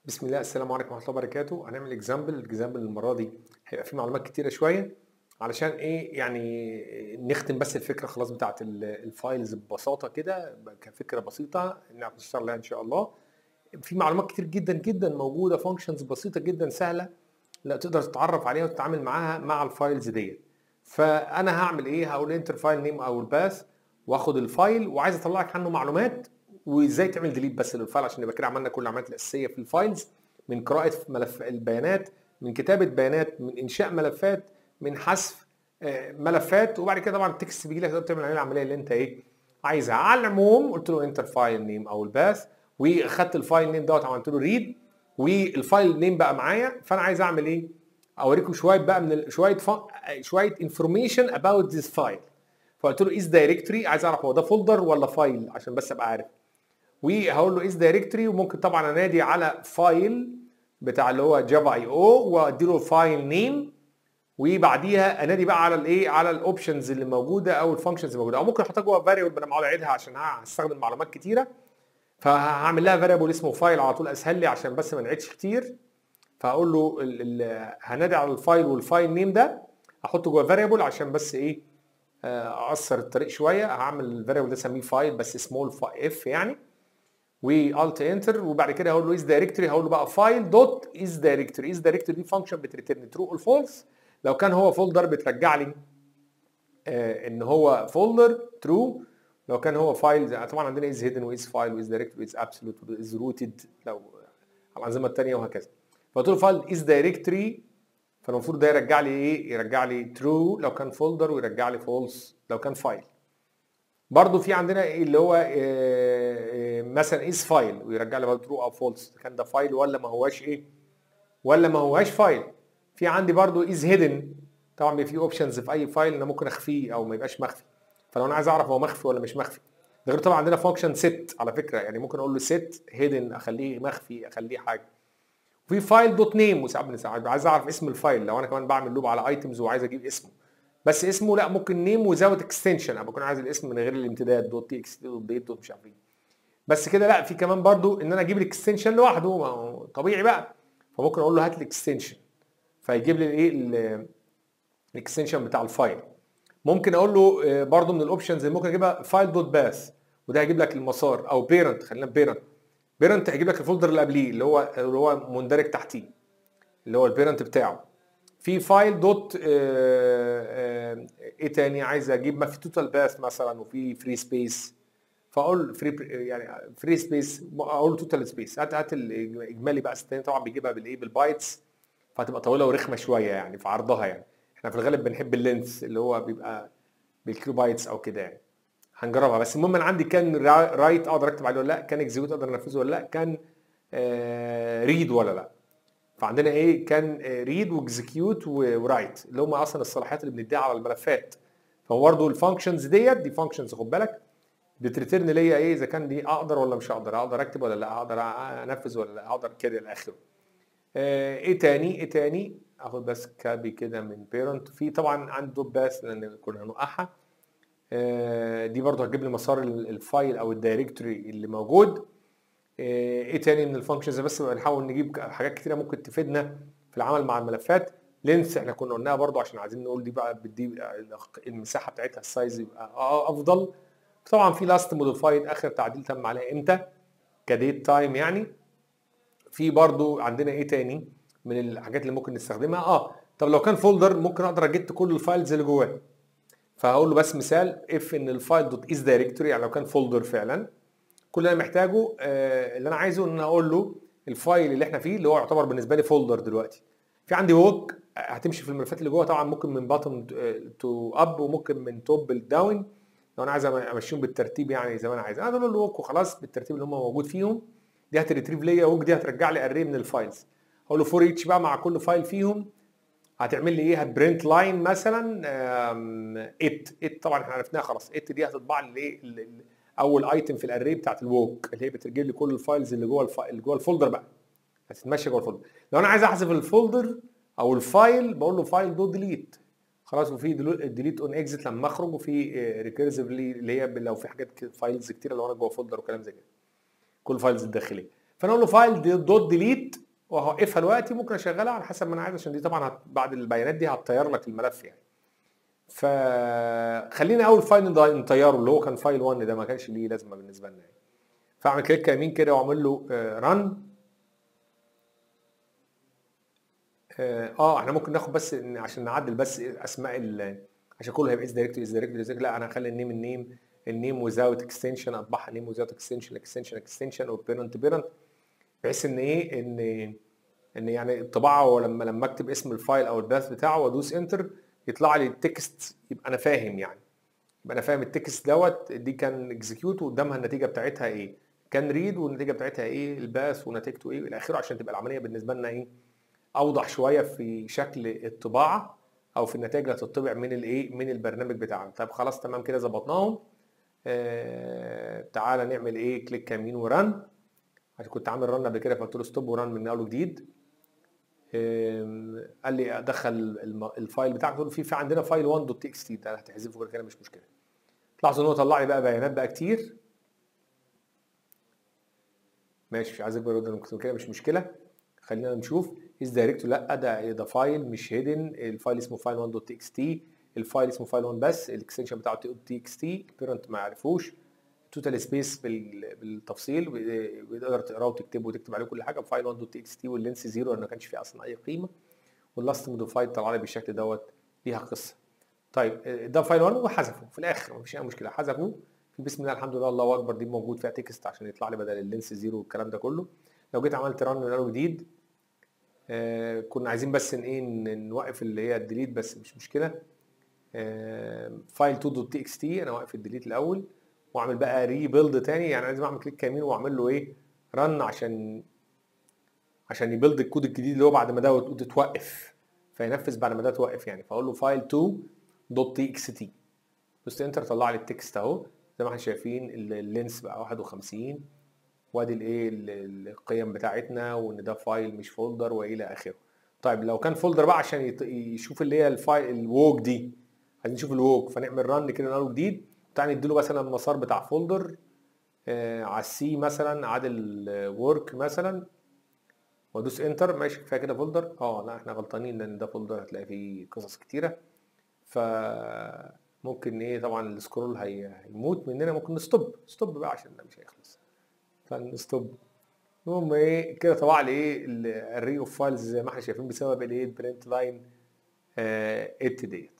بسم الله السلام عليكم ورحمه الله وبركاته هنعمل اكزامبل الاكزامبل المره دي هيبقى فيه معلومات كتيره شويه علشان ايه يعني نختم بس الفكره خلاص بتاعت ال- الفايلز ببساطه كده كفكره بسيطه نعرف نشتغل عليها ان شاء الله في معلومات كتير جدا جدا موجوده فانكشنز بسيطه جدا سهله لا تقدر تتعرف عليها وتتعامل معاها مع الفايلز ديت فانا هعمل ايه هقول انتر فايل نيم او الباث واخد الفايل وعايز اطلع لك عنه معلومات وازاي تعمل ديليت بس للفايل عشان نبقى كده عملنا كل العمليات الاساسيه في الفايلز من قراءه ملف البيانات من كتابه بيانات من انشاء ملفات من حذف آه، ملفات وبعد كده طبعا التكست بيجي لك تقدر تعمل عليه العمليه اللي انت ايه عايزها على العموم قلت له انتر فايل نيم او الباث واخدت الفايل نيم دوت عملت له ريد والفايل نيم بقى معايا فانا عايز اعمل ايه اوريكم شويه بقى من ال- شويه ف... شويه انفورميشن اباوت ذيس فايل فقلت له از دايركتوري عايز اعرف هو ده فولدر ولا فايل عشان بس ابقى عارف وهقول له از دايركتوري وممكن طبعا انادي على فايل بتاع اللي هو جافا اي او وادي له فايل نيم وبعديها انادي بقى على الايه على الاوبشنز اللي موجوده او الفانكشنز اللي موجوده او ممكن احطها جوه فاريبل بدل ما اقعد اعيدها عشان هستخدم معلومات كتيره فهعمل لها فاريبل اسمه فايل على طول اسهل لي عشان بس ما نعيدش كتير فهقول له ال ال هنادي على الفايل والفايل نيم ده احطه جوه فاريبل عشان بس ايه آه، اقصر الطريق شويه هعمل الفاريبل ده اسميه فايل بس سمول اف يعني والت انتر وبعد كده هقول له از دايركتوري هقول له بقى فايل دوت از دايركتوري از دايركتوري دي فانكشن بتريتيرن ترو اور فولس لو كان هو فولدر بترجع لي آه، ان هو فولدر ترو لو كان هو فايل طبعا عندنا از هيدن واز فايل واز دايركتوري واز ابسولوت واز روتد لو على الانظمه الثانيه وهكذا فقلت له فايل از دايركتوري فالمفروض ده يرجع لي ايه يرجع لي ترو لو كان فولدر ويرجع لي فولس لو كان فايل برضو في عندنا إيه اللي هو آه، آه، مثلا از فايل ويرجع لي برضه ترو او فولس كان ده فايل ولا ما هواش ايه ولا ما هواش فايل في عندي برضو از هيدن طبعا بيبقى في اوبشنز في اي فايل انا ممكن اخفيه او ما يبقاش مخفي فلو انا عايز اعرف هو مخفي ولا مش مخفي ده غير طبعا عندنا فانكشن سيت على فكره يعني ممكن اقول له سيت هيدن اخليه مخفي اخليه حاجه وفي فايل دوت نيم وساعات بنساعد عايز اعرف اسم الفايل لو انا كمان بعمل لوب على ايتمز وعايز اجيب اسمه بس اسمه لا ممكن نيم وزاوت اكستنشن انا بكون عايز الاسم من غير الامتداد دوت تي اكس دوت ديت دوت مش عارف ايه بس كده لا في كمان برضو ان انا اجيب الاكستنشن لوحده ما هو طبيعي بقى فممكن اقول له هات الاكستنشن فيجيب لي الايه ال- الاكستنشن بتاع الفايل ممكن اقول له آه، برضو من الاوبشنز اللي ممكن اجيبها فايل دوت باث وده هيجيب لك المسار او بيرنت خلينا بيرنت بيرنت هيجيب لك الفولدر اللي قبليه اللي هو اللي هو مندرج تحتيه اللي هو البيرنت بتاعه في فايل دوت آه، آه، ايه تاني عايز اجيب ما في توتال باث مثلا وفي فري سبيس فاقول فري يعني فري سبيس اقول له توتال سبيس هات هات الاجمالي بقى الثاني طبعا بيجيبها بالايه بالبايتس فهتبقى طويله ورخمه شويه يعني في عرضها يعني احنا في الغالب بنحب اللينث اللي هو بيبقى بالكيلو بايتس او كده يعني هنجربها بس المهم انا عندي كان را- رايت اقدر اكتب عليه ولا لا كان اكزيكيوت اقدر انفذه ولا لا كان ريد ولا لا فعندنا ايه كان ريد واكزكيوت ورايت اللي هم اصلا الصلاحيات اللي بنديها على الملفات فهو برضه الفانكشنز ديت دي فانكشنز خد بالك بتريتيرن ليا ايه اذا كان دي اقدر ولا مش هقدر اقدر اكتب ولا لا اقدر انفذ ولا لا اقدر كده الى اخره آه، ايه تاني ايه تاني اخد بس كابي كده من بيرنت في طبعا عندي دوت باث لان كنا هنوقعها آه، دي برضه هتجيب لي مسار ال- الفايل او الدايركتوري اللي موجود آه، ايه تاني من الفانكشنز بس بقى نحاول نجيب حاجات كتيره ممكن تفيدنا في العمل مع الملفات لينس احنا كنا قلناها برضه عشان عايزين نقول دي بقى بدي المساحه بتاعتها السايز يبقى افضل طبعا في لاست موديفايد اخر تعديل تم عليها امتى كديت تايم يعني في برضو عندنا ايه تاني من الحاجات اللي ممكن نستخدمها اه طب لو كان فولدر ممكن اقدر اجيت كل الفايلز اللي جواه فهقول له بس مثال اف ان الفايل دوت از دايركتوري يعني لو كان فولدر فعلا كل اللي انا محتاجه آه اللي انا عايزه ان أنا اقول له الفايل اللي احنا فيه اللي هو يعتبر بالنسبه لي فولدر دلوقتي في عندي ووك هتمشي في الملفات اللي جوه طبعا ممكن من باتن تو اب وممكن من توب لداون لو انا عايز امشيهم بالترتيب يعني زي ما انا عايز انا اقول له ووك وخلاص بالترتيب اللي هم موجود فيهم دي هتريتريف ليا ووك دي هترجع لي اري من الفايلز اقول له فور اتش بقى مع كل فايل فيهم هتعمل لي ايه هتبرنت لاين مثلا ات ات طبعا احنا عرفناها خلاص ات دي هتطبع لي الايه ال- ال- اول ايتم في الاري بتاعت الووك اللي هي بترجع لي كل الفايلز اللي جوه الف... اللي جوه الفولدر بقى هتتمشى جوه الفولدر لو انا عايز احذف الفولدر او الفايل بقول له فايل دوت ديليت خلاص وفي ديليت اون اكزيت لما اخرج وفي ريكيرسيفلي اللي هي لو في حاجات فايلز كتيره لو انا جوه فولدر وكلام زي كده كل الفايلز الداخليه فانا اقول له فايل دوت ديليت وهوقفها دلوقتي ممكن اشغلها على حسب ما انا عايز عشان دي طبعا هت- بعد البيانات دي هتطير لك الملف يعني فخلينا اول فايل نض- نطيره اللي هو كان فايل 1 ده ما كانش ليه لازمه بالنسبه لنا يعني فاعمل كليك يمين كده واعمل له رن اه احنا ممكن ناخد بس إن- عشان نعدل بس اسماء ال عشان كله هيبقى اس دايركت اس دايركت لا انا هخلي النيم النيم النيم وزاوت اكستنشن اطبعها نيم وزاوت اكستنشن اكستنشن اكستنشن وبيرنت بيرنت بحيث ان ايه ان ان يعني الطباعه ولما لما اكتب اسم الفايل او الباث بتاعه وادوس انتر يطلع لي التكست يبقى انا فاهم يعني يبقى انا فاهم التكست دوت دي كان اكزكيوت وقدامها النتيجه بتاعتها ايه كان ريد والنتيجه بتاعتها ايه الباث ونتيجته ايه الى اخره عشان تبقى العمليه بالنسبه لنا ايه اوضح شويه في شكل الطباعه او في النتائج اللي هتطبع من الايه من البرنامج بتاعنا طب خلاص تمام كده ظبطناهم آه تعالى نعمل ايه كليك يمين ورن عشان كنت عامل رن قبل كده فقلت له ستوب ورن من اول وجديد آم، قال لي ادخل الم- الفايل بتاعك قلت له في في عندنا فايل 1 دوت تي اكس تي ده هتحذفه كده مش مشكله تلاحظوا ان هو طلع لي بقى بيانات بقى كتير ماشي مش عايز اكبر مكتوب كده مش مشكله خلينا نشوف از دايركت لا ده ده فايل مش هيدن الفايل اسمه فايل 1 دوت تي اكس تي الفايل اسمه فايل 1 بس الاكستنشن بتاعه تي اكس تي البيرنت ما يعرفوش توتال سبيس بالتفصيل بتقدر تقراه وتكتبه وتكتب عليه كل حاجه فايل 1 دوت تي اكس تي واللينس زيرو لان ما كانش فيه اصلا اي قيمه واللاست موديفايد طلع لي بالشكل دوت ليها قصه طيب ده فايل 1 وحذفه في الاخر مفيش اي مشكله حذفه في بسم الله الحمد لله الله اكبر دي موجود فيها تكست عشان يطلع لي بدل اللينس زيرو والكلام ده كله لو جيت عملت رن من اول جديد آه كنا عايزين بس ان ايه ن- نوقف اللي هي الديليت بس مش مشكله آه فايل 2 دوت تي اكس تي انا واقف الديليت الاول واعمل بقى ري بيلد تاني يعني لازم اعمل كليك يمين واعمل له ايه رن عشان عشان يبيلد الكود الجديد اللي هو بعد ما ده توقف فينفذ بعد ما ده توقف يعني فاقول له فايل 2 دوت تي اكس تي دوست انتر طلع لي التكست اهو زي ما احنا شايفين ال- اللينس بقى 51 وادي الايه ال- القيم بتاعتنا وان ده فايل مش فولدر والى اخره طيب لو كان فولدر بقى عشان يط- يشوف اللي هي الفايل الووك دي عايزين نشوف الووك فنعمل رن كده من اول جديد تعالى نديله مثلا المسار بتاع فولدر آه على السي مثلا عادل ورك مثلا وادوس انتر ماشي كفايه كده فولدر اه لا احنا غلطانين لان ده فولدر هتلاقي فيه قصص كتيره فممكن ايه طبعا السكرول هي- هيموت مننا ممكن نستوب ستوب بقى عشان ده مش هيخلص فنستوب المهم ايه كده طبع لي ايه الري اوف فايلز زي ما احنا شايفين بسبب الايه البرنت لاين ات ديت